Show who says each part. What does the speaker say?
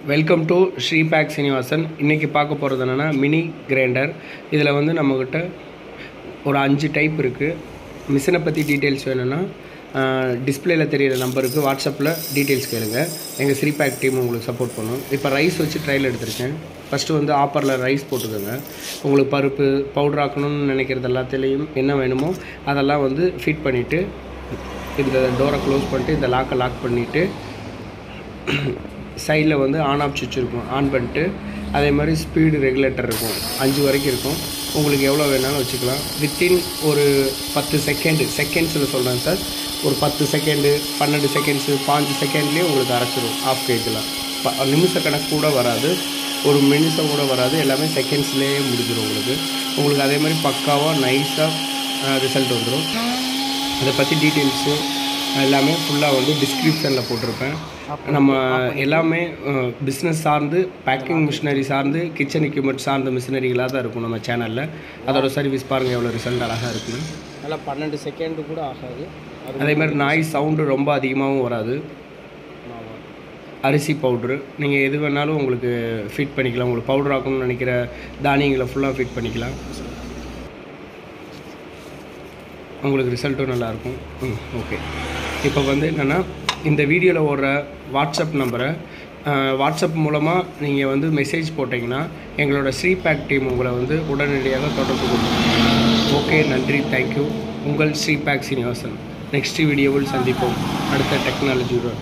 Speaker 1: Welcome to ஸ்ரீபேக் Srinivasan இன்றைக்கி பார்க்க போகிறது என்னென்னா மினி கிரைண்டர் இதில் வந்து நம்மக்கிட்ட ஒரு அஞ்சு டைப் இருக்குது மிஷினை பற்றி டீட்டெயில்ஸ் வேணும்னா டிஸ்பிளேல தெரியிற நம்பருக்கு வாட்ஸ்அப்பில் டீட்டெயில்ஸ் கேளுங்க எங்கள் ஸ்ரீபேக் டீம் உங்களுக்கு சப்போர்ட் பண்ணும் இப்போ ரைஸ் வச்சு ட்ரையல் எடுத்திருக்கேன் ஃபஸ்ட்டு வந்து ஆப்பரில் ரைஸ் போட்டுக்கோங்க உங்களுக்கு பருப்பு பவுடர் ஆக்கணும்னு நினைக்கிறது எல்லாத்துலேயும் என்ன வேணுமோ அதெல்லாம் வந்து ஃபிட் பண்ணிவிட்டு இந்த டோரை க்ளோஸ் பண்ணிட்டு இந்த லாக்கை லாக் பண்ணிவிட்டு சைடில் வந்து ஆன் ஆஃப் சுவிட்ச் இருக்கும் ஆன் பண்ணிட்டு அதே மாதிரி ஸ்பீடு ரெகுலேட்டர் இருக்கும் அஞ்சு வரைக்கும் இருக்கும் உங்களுக்கு எவ்வளோ வேணாலும் வச்சுக்கலாம் வித்தின் ஒரு பத்து செகண்டு செகண்ட்ஸில் சொல்கிறேன் சார் ஒரு பத்து செகண்டு பன்னெண்டு செகண்ட்ஸு பாஞ்சு செகண்ட்லேயே உங்களுக்கு அரைச்சிரும் ஆஃப் கேஜில் நிமிஷ கணக்கு கூட வராது ஒரு நிமிஷம் கூட வராது எல்லாமே செகண்ட்ஸ்லேயே முடிஞ்சிடும் உங்களுக்கு உங்களுக்கு அதே மாதிரி பக்காவாக நைஸாக ரிசல்ட் வந்துடும் அதை பற்றி டீட்டெயில்ஸு எல்லாமே ஃபுல்லாக வந்து டிஸ்கிரிப்ஷனில் போட்டிருப்பேன் நம்ம எல்லாமே பிஸ்னஸ் சார்ந்து பேக்கிங் மிஷினரி சார்ந்து கிச்சன் எக்யூப்மெண்ட் சார்ந்த மிஷினரிகளாக தான் இருக்கும் நம்ம சேனலில் அதோட சர்வீஸ் பாருங்கள் எவ்வளோ ரிசல்ட் அழகாக இருக்குன்னு
Speaker 2: நல்லா பன்னெண்டு செகண்டு கூட ஆகாது அது
Speaker 1: அதே மாதிரி நாய் சவுண்டு ரொம்ப அதிகமாகவும் வராது
Speaker 2: ஆமா.
Speaker 1: அரிசி பவுட்ரு நீங்கள் எது வேணாலும் உங்களுக்கு ஃபிட் பண்ணிக்கலாம் உங்களுக்கு பவுடர் ஆக்கணும்னு நினைக்கிற தானியங்களை ஃபுல்லாக ஃபிட் பண்ணிக்கலாம் உங்களுக்கு ரிசல்ட்டும் நல்லாயிருக்கும் ம் ஓகே இப்போ வந்து என்னென்னா இந்த வீடியோவில் ஓடுற வாட்ஸ்அப் நம்பரை வாட்ஸ்அப் மூலமாக நீங்கள் வந்து மெசேஜ் போட்டிங்கன்னா எங்களோட ஸ்ரீபேக் டீம் உங்களை வந்து உடனடியாக தொடர்பு கொள்ளும் ஓகே நன்றி தேங்க்யூ உங்கள் ஸ்ரீபேக் சீனிவாசன் நெக்ஸ்ட் வீடியோவில் சந்திப்போம் அடுத்த டெக்னாலஜியுடன்